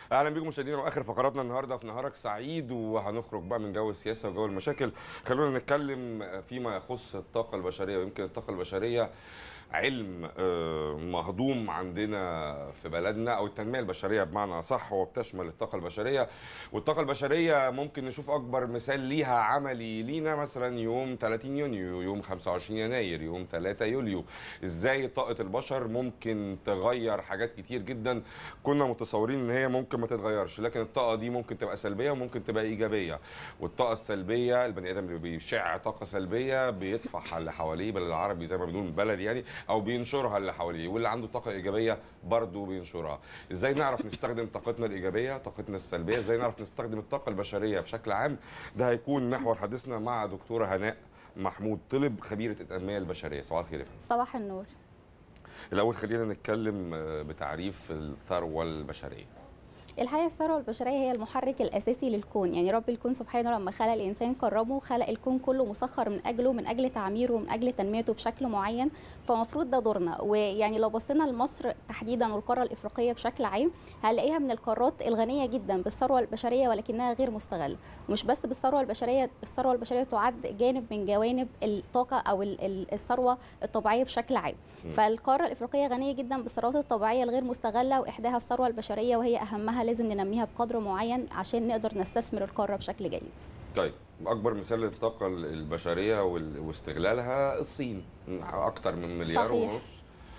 اهلا بيكم مشاهدينا واخر فقراتنا النهارده في نهارك سعيد وهنخرج بقى من جو السياسه وجو المشاكل خلونا نتكلم فيما يخص الطاقه البشريه ويمكن الطاقه البشريه علم آه، مهضوم عندنا في بلدنا او التنميه البشريه بمعنى صح هو بتشمل الطاقه البشريه والطاقه البشريه ممكن نشوف اكبر مثال ليها عملي لينا مثلا يوم 30 يونيو يوم 25 يناير يوم 3 يوليو ازاي طاقه البشر ممكن تغير حاجات كتير جدا كنا متصورين ان هي ممكن ما تتغيرش لكن الطاقه دي ممكن تبقى سلبيه وممكن تبقى ايجابيه والطاقه السلبيه البني ادم اللي بيشع طاقه سلبيه بيطفح على اللي حواليه بالعربي زي ما بنقول بلد يعني او بينشرها اللي حواليه واللي عنده طاقه ايجابيه برضه بينشرها ازاي نعرف نستخدم طاقتنا الايجابيه طاقتنا السلبيه ازاي نعرف نستخدم الطاقه البشريه بشكل عام ده هيكون محور حديثنا مع دكتوره هناء محمود طلب خبيره التنميه البشريه صباح الخير يا فندم. صباح النور الاول خلينا نتكلم آه، بتعريف الثروه البشريه الحقيقه الثروه البشريه هي المحرك الاساسي للكون يعني رب الكون سبحانه لما خلق الانسان كرمه خلق الكون كله مسخر من اجله من اجل تعميره ومن اجل تنميته بشكل معين فمفروض ده دورنا ويعني لو بصينا لمصر تحديدا والقاره الافريقيه بشكل عام هنلاقيها من القارات الغنيه جدا بالثروه البشريه ولكنها غير مستغله مش بس بالثروه البشريه الثروه البشريه تعد جانب من جوانب الطاقه او ال- ال- الثروه الطبيعيه بشكل عام م. فالقاره الافريقيه غنيه جدا بالثروات الطبيعيه الغير مستغله واحداها الثروه البشريه وهي اهمها لازم ننميها بقدر معين عشان نقدر نستثمر القاره بشكل جيد طيب اكبر مثال للطاقه البشريه وال- واستغلالها الصين اكتر من مليار صحيح. ونص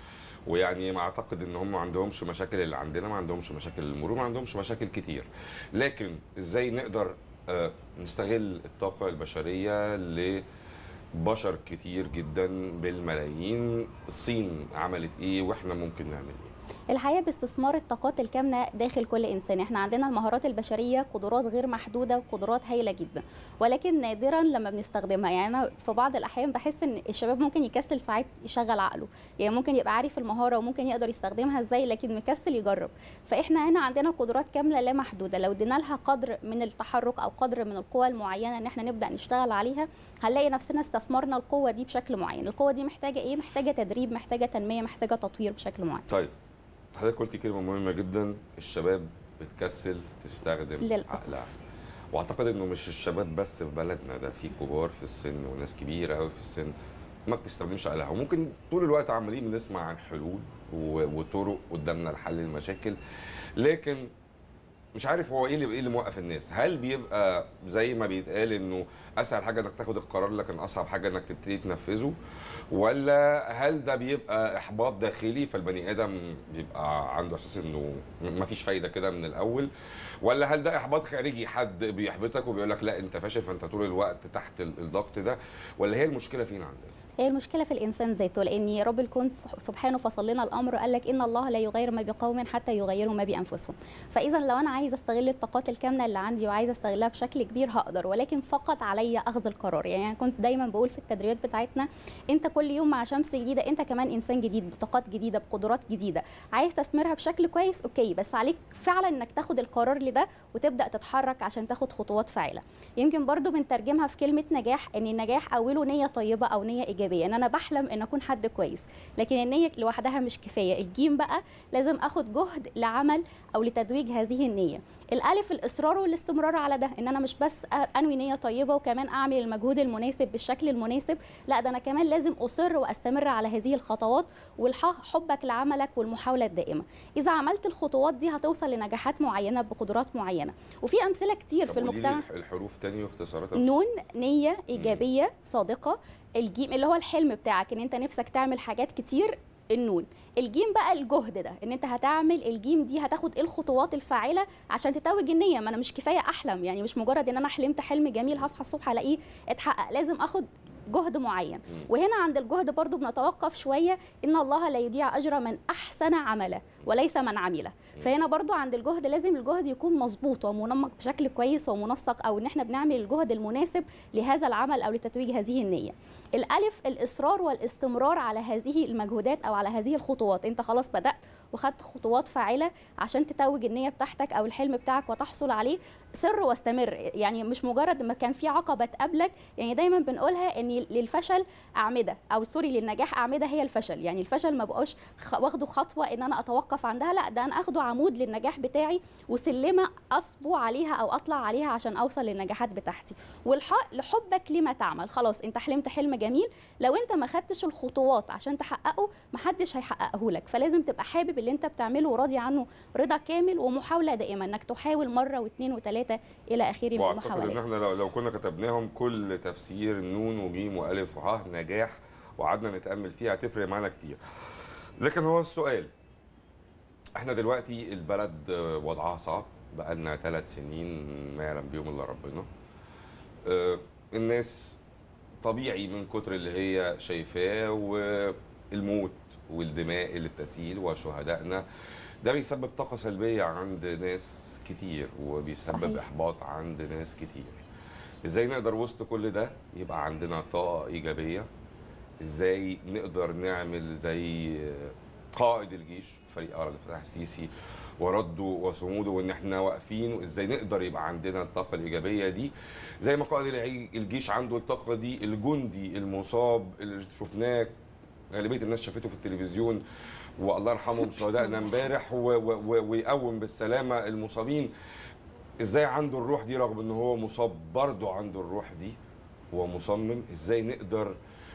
ويعني ما اعتقد ان هم ما عندهمش مشاكل اللي عندنا ما عندهمش مشاكل المرور ما عندهمش مشاكل كتير لكن ازاي نقدر آه، نستغل الطاقه البشريه لبشر كتير جدا بالملايين الصين عملت ايه واحنا ممكن نعمل ايه الحقيقه باستثمار الطاقات الكامنه داخل كل انسان احنا عندنا المهارات البشريه قدرات غير محدوده وقدرات هائله جدا ولكن نادرا لما بنستخدمها يعني انا في بعض الاحيان بحس ان الشباب ممكن يكسل ساعات يشغل عقله يعني ممكن يبقى عارف المهاره وممكن يقدر يستخدمها ازاي لكن مكسل يجرب فاحنا هنا عندنا قدرات كامله لا محدوده لو ادينا لها قدر من التحرك او قدر من القوى المعينه ان احنا نبدا نشتغل عليها هنلاقي نفسنا استثمرنا القوه دي بشكل معين القوه دي محتاجه ايه محتاجه تدريب محتاجه تنميه محتاجه تطوير بشكل معين طيب حضرتك قلتي كلمه مهمه جدا الشباب بتكسل تستخدم للأسف. عقلها واعتقد انه مش الشباب بس في بلدنا ده في كبار في السن وناس كبيره قوي في السن ما بتستخدمش عقلها وممكن طول الوقت عمالين بنسمع عن حلول و- وطرق قدامنا لحل المشاكل لكن مش عارف هو ايه اللي ايه اللي موقف الناس هل بيبقى زي ما بيتقال انه اسهل حاجه انك تاخد القرار لكن اصعب حاجه انك تبتدي تنفذه ولا هل ده بيبقى احباط داخلي فالبني ادم بيبقى عنده احساس انه ما فيش فايده كده من الاول ولا هل ده احباط خارجي حد بيحبطك وبيقول لك لا انت فاشل فانت طول الوقت تحت ال- الضغط ده ولا هي المشكله فين عندنا هي المشكله في الانسان ذاته لان رب الكون سبحانه فصل لنا الامر وقال لك ان الله لا يغير ما بقوم حتى يغيروا ما بانفسهم فاذا لو انا عايز استغل الطاقات الكامنه اللي عندي وعايز استغلها بشكل كبير هقدر ولكن فقط عليا اخذ القرار يعني انا كنت دايما بقول في التدريبات بتاعتنا انت كل يوم مع شمس جديده انت كمان انسان جديد بطاقات جديده بقدرات جديده عايز تستثمرها بشكل كويس اوكي بس عليك فعلا انك تاخد القرار لده وتبدا تتحرك عشان تاخد خطوات فاعله يمكن برضو بنترجمها في كلمه نجاح ان النجاح اوله نيه طيبه او نيه ايجابيه ان انا بحلم ان اكون حد كويس لكن النيه لوحدها مش كفايه الجيم بقى لازم اخد جهد لعمل او لتتويج هذه النيه الالف الاصرار والاستمرار على ده ان انا مش بس انوي نيه طيبه وكمان اعمل المجهود المناسب بالشكل المناسب لا ده انا كمان لازم اصر واستمر على هذه الخطوات وحبك لعملك والمحاوله الدائمه اذا عملت الخطوات دي هتوصل لنجاحات معينه بقدرات معينه وفي امثله كتير طب في قولي لي المجتمع الح- الحروف تاني واختصاراتها نون نية إيجابية صادقة الجيم اللي هو الحلم بتاعك إن أنت نفسك تعمل حاجات كتير النون الجيم بقى الجهد ده ان انت هتعمل الجيم دي هتاخد ايه الخطوات الفاعله عشان تتوج النيه ما انا مش كفايه احلم يعني مش مجرد ان انا حلمت حلم جميل هصحى الصبح الاقيه اتحقق لازم اخد جهد معين مم. وهنا عند الجهد برضو بنتوقف شويه ان الله لا يضيع اجر من احسن عملا وليس من عمله فهنا برضو عند الجهد لازم الجهد يكون مظبوط ومنمق بشكل كويس ومنسق او ان احنا بنعمل الجهد المناسب لهذا العمل او لتتويج هذه النيه الالف الاصرار والاستمرار على هذه المجهودات او على هذه الخطوات انت خلاص بدات وخدت خطوات فاعله عشان تتوج النيه بتاعتك او الحلم بتاعك وتحصل عليه سر واستمر يعني مش مجرد ما كان في عقبه تقابلك يعني دايما بنقولها ان للفشل اعمده او سوري للنجاح اعمده هي الفشل يعني الفشل ما بقاش خ- واخده خطوه ان انا اتوقف عندها لا ده انا اخده عمود للنجاح بتاعي وسلمه اصبو عليها او اطلع عليها عشان اوصل للنجاحات بتاعتي ولحبك لما تعمل خلاص انت حلمت حلم جميل لو انت ما خدتش الخطوات عشان تحققه محدش هيحققه لك فلازم تبقى حابب اللي انت بتعمله وراضي عنه رضا كامل ومحاوله دائما انك تحاول مره واثنين وثلاثه الى اخره من واعتقد ان المحاولات احنا لو, لو كنا كتبناهم كل تفسير نون وجيم والف وه نجاح وقعدنا نتامل فيها هتفرق معانا كتير لكن هو السؤال احنا دلوقتي البلد آه، وضعها صعب بقالنا ثلاث سنين ما يعلم بيهم الا ربنا آه، الناس طبيعي من كتر اللي هي شايفاه والموت والدماء اللي بتسيل وشهدائنا ده بيسبب طاقة سلبية عند ناس كتير وبيسبب صحيح. إحباط عند ناس كتير ازاي نقدر وسط كل ده يبقى عندنا طاقة إيجابية ازاي نقدر نعمل زي قائد الجيش فريق عبد الفتاح السيسي ورده وصموده وان احنا واقفين وازاي نقدر يبقى عندنا الطاقه الايجابيه دي زي ما قائد العي- الجيش عنده الطاقه دي الجندي المصاب اللي شفناه غالبيه الناس شافته في التلفزيون والله يرحمهم شهدائنا امبارح و- و- و- ويقوم بالسلامه المصابين ازاي عنده الروح دي رغم ان هو مصاب برضه عنده الروح دي هو مصمم ازاي نقدر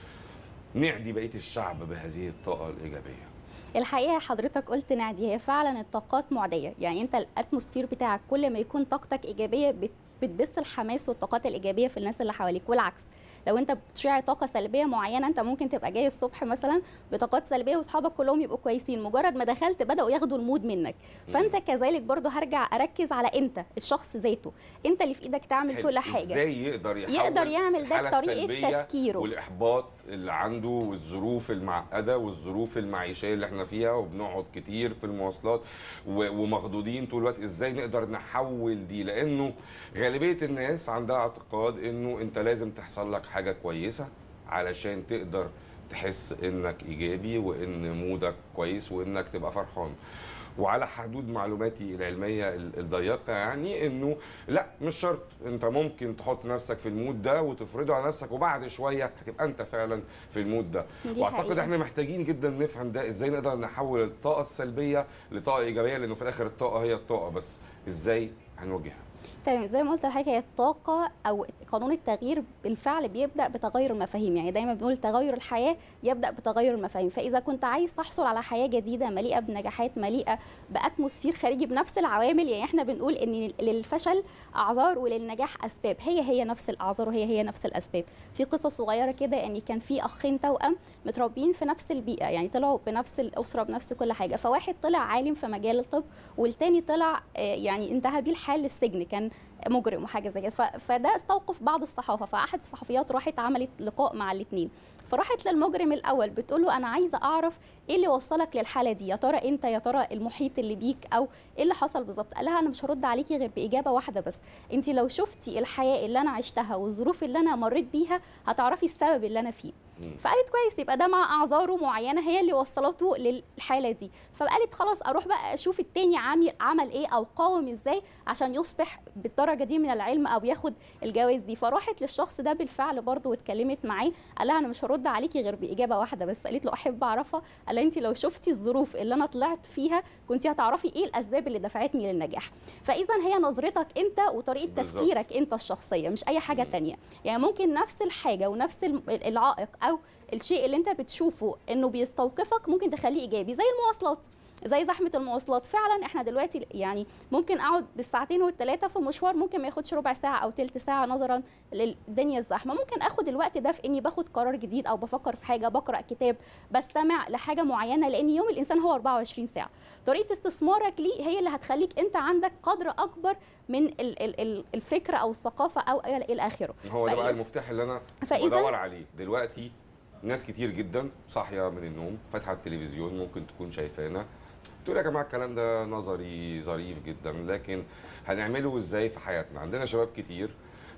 نعدي بقيه الشعب بهذه الطاقه الايجابيه الحقيقه حضرتك قلت نعدي هي فعلا الطاقات معديه يعني انت الاتموسفير بتاعك كل ما يكون طاقتك ايجابيه بت- بتبث الحماس والطاقات الايجابيه في الناس اللي حواليك والعكس لو انت بتشيع طاقه سلبيه معينه انت ممكن تبقى جاي الصبح مثلا بطاقات سلبيه واصحابك كلهم يبقوا كويسين مجرد ما دخلت بداوا ياخدوا المود منك فانت كذلك برضو هرجع اركز على انت الشخص ذاته انت اللي في ايدك تعمل حلو. كل حاجه ازاي يقدر يحول يقدر يعمل ده الحالة بطريقه السلبية تفكيره والاحباط اللي عنده والظروف المعقده والظروف المعيشيه اللي احنا فيها وبنقعد كتير في المواصلات و- ومخضوضين طول الوقت ازاي نقدر نحول دي لانه غالبيه الناس عندها اعتقاد انه انت لازم تحصل لك حاجه كويسه علشان تقدر تحس انك ايجابي وان مودك كويس وانك تبقى فرحان وعلى حدود معلوماتي العلميه ال- الضيقه يعني انه لا مش شرط انت ممكن تحط نفسك في المود ده وتفرضه على نفسك وبعد شويه هتبقى انت فعلا في المود ده دي واعتقد حقيقة. احنا محتاجين جدا نفهم ده ازاي نقدر نحول الطاقه السلبيه لطاقه ايجابيه لانه في الاخر الطاقه هي الطاقه بس ازاي هنواجهها تمام زي ما قلت لحضرتك هي الطاقة أو قانون التغيير بالفعل بيبدأ بتغير المفاهيم يعني دايما بنقول تغير الحياة يبدأ بتغير المفاهيم فإذا كنت عايز تحصل على حياة جديدة مليئة بنجاحات مليئة بأتموسفير خارجي بنفس العوامل يعني احنا بنقول إن للفشل أعذار وللنجاح أسباب هي هي نفس الأعذار وهي هي نفس الأسباب في قصة صغيرة كده إن كان في أخين توأم متربيين في نفس البيئة يعني طلعوا بنفس الأسرة بنفس كل حاجة فواحد طلع عالم في مجال الطب والتاني طلع آه، يعني انتهى بيه الحال للسجن كان مجرم وحاجه زي كده ف- فده استوقف بعض الصحافه فاحد الصحفيات راحت عملت لقاء مع الاثنين فراحت للمجرم الاول بتقول له انا عايزه اعرف ايه اللي وصلك للحاله دي يا ترى انت يا ترى المحيط اللي بيك او ايه اللي حصل بالظبط قال لها انا مش هرد عليكي غير باجابه واحده بس انت لو شفتي الحياه اللي انا عشتها والظروف اللي انا مريت بيها هتعرفي السبب اللي انا فيه مم. فقالت كويس يبقى ده مع اعذاره معينه هي اللي وصلته للحاله دي فقالت خلاص اروح بقى اشوف التاني عامل عمل ايه او قاوم ازاي عشان يصبح بالدرجه دي من العلم او ياخد الجوائز دي فراحت للشخص ده بالفعل برضه واتكلمت معاه قال لها انا مش هرد عليكي غير باجابه واحده بس قالت له احب اعرفها قال لها انت لو شفتي الظروف اللي انا طلعت فيها كنت هتعرفي ايه الاسباب اللي دفعتني للنجاح فاذا هي نظرتك انت وطريقه بالظبط. تفكيرك انت الشخصيه مش اي حاجه مم. تانية يعني ممكن نفس الحاجه ونفس الم- العائق او الشيء اللي انت بتشوفه انه بيستوقفك ممكن تخليه ايجابي زي المواصلات زي زحمه المواصلات فعلا احنا دلوقتي يعني ممكن اقعد بالساعتين والثلاثه في مشوار ممكن ما ياخدش ربع ساعه او تلت ساعه نظرا للدنيا الزحمه ممكن اخد الوقت ده في اني باخد قرار جديد او بفكر في حاجه بقرا كتاب بستمع لحاجه معينه لان يوم الانسان هو 24 ساعه طريقه استثمارك ليه هي اللي هتخليك انت عندك قدر اكبر من ال- ال- ال- الفكره او الثقافه او الى اخره هو ده بقى فإذا- المفتاح اللي انا فإذا- بدور عليه دلوقتي ناس كتير جدا صاحيه من النوم فاتحه التلفزيون ممكن تكون شايفانا تقول يا جماعه الكلام ده نظري ظريف جدا لكن هنعمله ازاي في حياتنا عندنا شباب كتير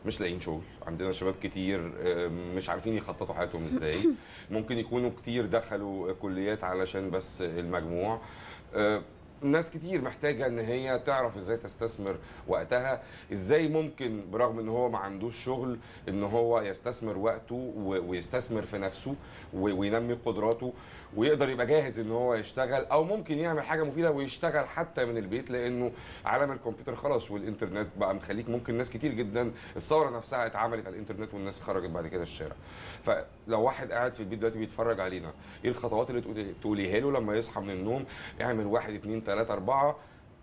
مش لاقيين شغل عندنا شباب كتير آه، مش عارفين يخططوا حياتهم ازاي ممكن يكونوا كتير دخلوا كليات علشان بس المجموع آه، ناس كتير محتاجة ان هي تعرف ازاي تستثمر وقتها ازاي ممكن برغم ان هو ما عندوش شغل ان هو يستثمر وقته و- ويستثمر في نفسه و- وينمي قدراته ويقدر يبقى جاهز ان هو يشتغل او ممكن يعمل حاجة مفيدة ويشتغل حتى من البيت لانه عالم الكمبيوتر خلاص والانترنت بقى مخليك ممكن ناس كتير جدا الثورة نفسها اتعملت على الانترنت والناس خرجت بعد كده الشارع فلو واحد قاعد في البيت دلوقتي بيتفرج علينا ايه الخطوات اللي تقولي- تقوليها له لما يصحى من النوم اعمل واحد اتنين تلاته اربعه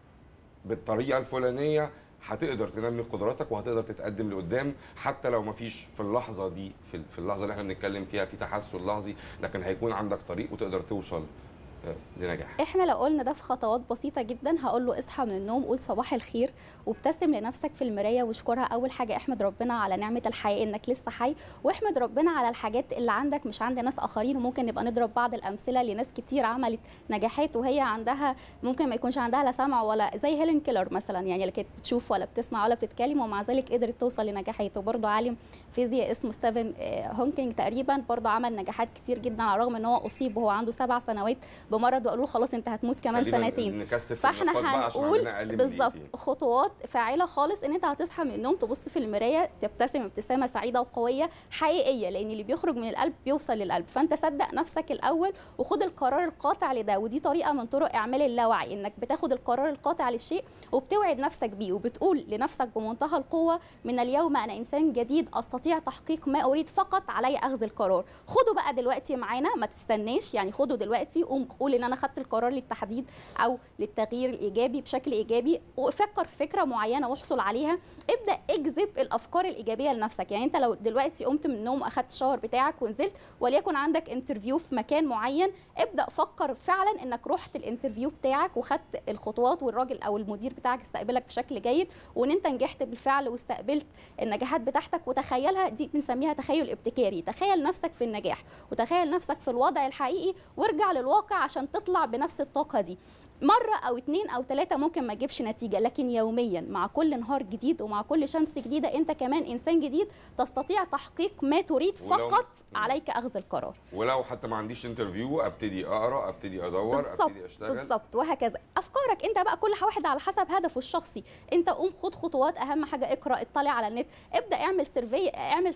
بالطريقه الفلانيه هتقدر تنمي قدراتك وهتقدر تتقدم لقدام حتى لو ما فيش في اللحظه دي في في اللحظه اللي احنا بنتكلم فيها في تحسن لحظي لكن هيكون عندك طريق وتقدر توصل آه، لنجاح احنا لو قلنا ده في خطوات بسيطه جدا هقول له اصحى من النوم قول صباح الخير وابتسم لنفسك في المرايه واشكرها اول حاجه احمد ربنا على نعمه الحياه انك لسه حي واحمد ربنا على الحاجات اللي عندك مش عند ناس اخرين وممكن نبقى نضرب بعض الامثله لناس كتير عملت نجاحات وهي عندها ممكن ما يكونش عندها لا سمع ولا زي هيلين كيلر مثلا يعني اللي كانت بتشوف ولا بتسمع ولا بتتكلم ومع ذلك قدرت توصل لنجاحات وبرضه عالم فيزياء اسمه ستيفن آه، هوكينج تقريبا برضه عمل نجاحات كتير جدا على الرغم ان هو اصيب وهو عنده سبع سنوات بمرض وقالوا له خلاص انت هتموت كمان خلينا سنتين نكثف فاحنا النقاط بقى عشان هنقول عندنا أقل من بالظبط دقيقتين. خطوات فاعله خالص ان انت هتصحى من النوم تبص في المرايه تبتسم ابتسامه سعيده وقويه حقيقيه لان اللي بيخرج من القلب بيوصل للقلب فانت صدق نفسك الاول وخد القرار القاطع لده ودي طريقه من طرق اعمال اللاوعي انك بتاخد القرار القاطع للشيء وبتوعد نفسك بيه وبتقول لنفسك بمنتهى القوه من اليوم انا انسان جديد استطيع تحقيق ما اريد فقط علي اخذ القرار خده بقى دلوقتي معانا ما تستناش يعني خده دلوقتي قوم قول ان انا خدت القرار للتحديد او للتغيير الايجابي بشكل ايجابي وفكر في فكره معينه واحصل عليها ابدا اجذب الافكار الايجابيه لنفسك يعني انت لو دلوقتي قمت من النوم واخدت الشاور بتاعك ونزلت وليكن عندك انترفيو في مكان معين ابدا فكر فعلا انك رحت الانترفيو بتاعك وخدت الخطوات والراجل او المدير بتاعك استقبلك بشكل جيد وان انت نجحت بالفعل واستقبلت النجاحات بتاعتك وتخيلها دي بنسميها تخيل ابتكاري تخيل نفسك في النجاح وتخيل نفسك في الوضع الحقيقي وارجع للواقع عشان تطلع بنفس الطاقه دي مرة أو اتنين أو تلاتة ممكن ما تجيبش نتيجة لكن يوميا مع كل نهار جديد ومع كل شمس جديدة أنت كمان إنسان جديد تستطيع تحقيق ما تريد ولو- فقط عليك أخذ القرار ولو حتى ما عنديش انترفيو ابتدي اقرا ابتدي ادور بالظبط ابتدي اشتغل بالظبط وهكذا افكارك انت بقى كل واحد على حسب هدفه الشخصي انت قوم خد خطوات اهم حاجه اقرا اطلع على النت ابدا اعمل سيرفي اعمل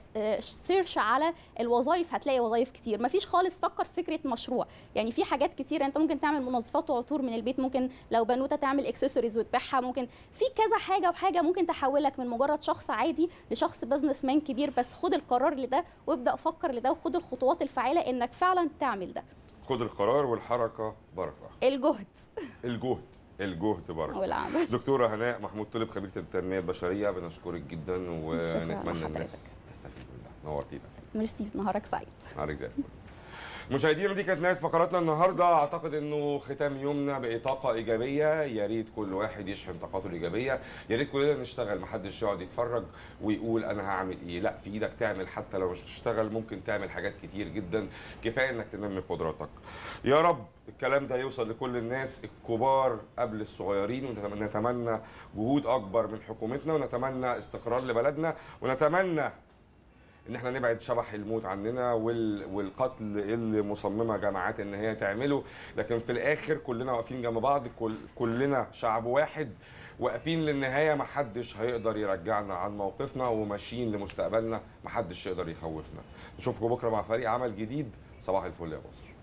سيرش على الوظائف هتلاقي وظائف كتير مفيش خالص فكر في فكره مشروع يعني في حاجات كتير انت ممكن تعمل منظفات وعطور من البيت ممكن لو بنوته تعمل اكسسوارز وتبيعها ممكن في كذا حاجه وحاجه ممكن تحولك من مجرد شخص عادي لشخص بزنس مان كبير بس خد القرار لده وابدا فكر لده وخد الخطوات الفعاله انك فعلا تعمل ده خد القرار والحركه بركه الجهد الجهد الجهد بركه والعمل دكتوره هناء محمود طلب خبيره التنميه البشريه بنشكرك جدا شكراً ونتمنى الناس لحضرتك. تستفيد منها نورتينا ميرسي نهارك سعيد نهارك زي الفل مشاهدينا دي كانت نهايه فقراتنا النهارده اعتقد انه ختام يومنا بطاقه ايجابيه يا ريت كل واحد يشحن طاقاته الايجابيه يا ريت كلنا نشتغل محدش يقعد يتفرج ويقول انا هعمل ايه لا في ايدك تعمل حتى لو مش بتشتغل ممكن تعمل حاجات كتير جدا كفايه انك تنمي قدراتك يا رب الكلام ده يوصل لكل الناس الكبار قبل الصغيرين ونتمنى جهود اكبر من حكومتنا ونتمنى استقرار لبلدنا ونتمنى ان احنا نبعد شبح الموت عننا وال... والقتل اللي مصممه جماعات ان هي تعمله لكن في الاخر كلنا واقفين جنب بعض كل... كلنا شعب واحد واقفين للنهايه محدش هيقدر يرجعنا عن موقفنا وماشيين لمستقبلنا محدش يقدر يخوفنا نشوفكم بكره مع فريق عمل جديد صباح الفل يا مصر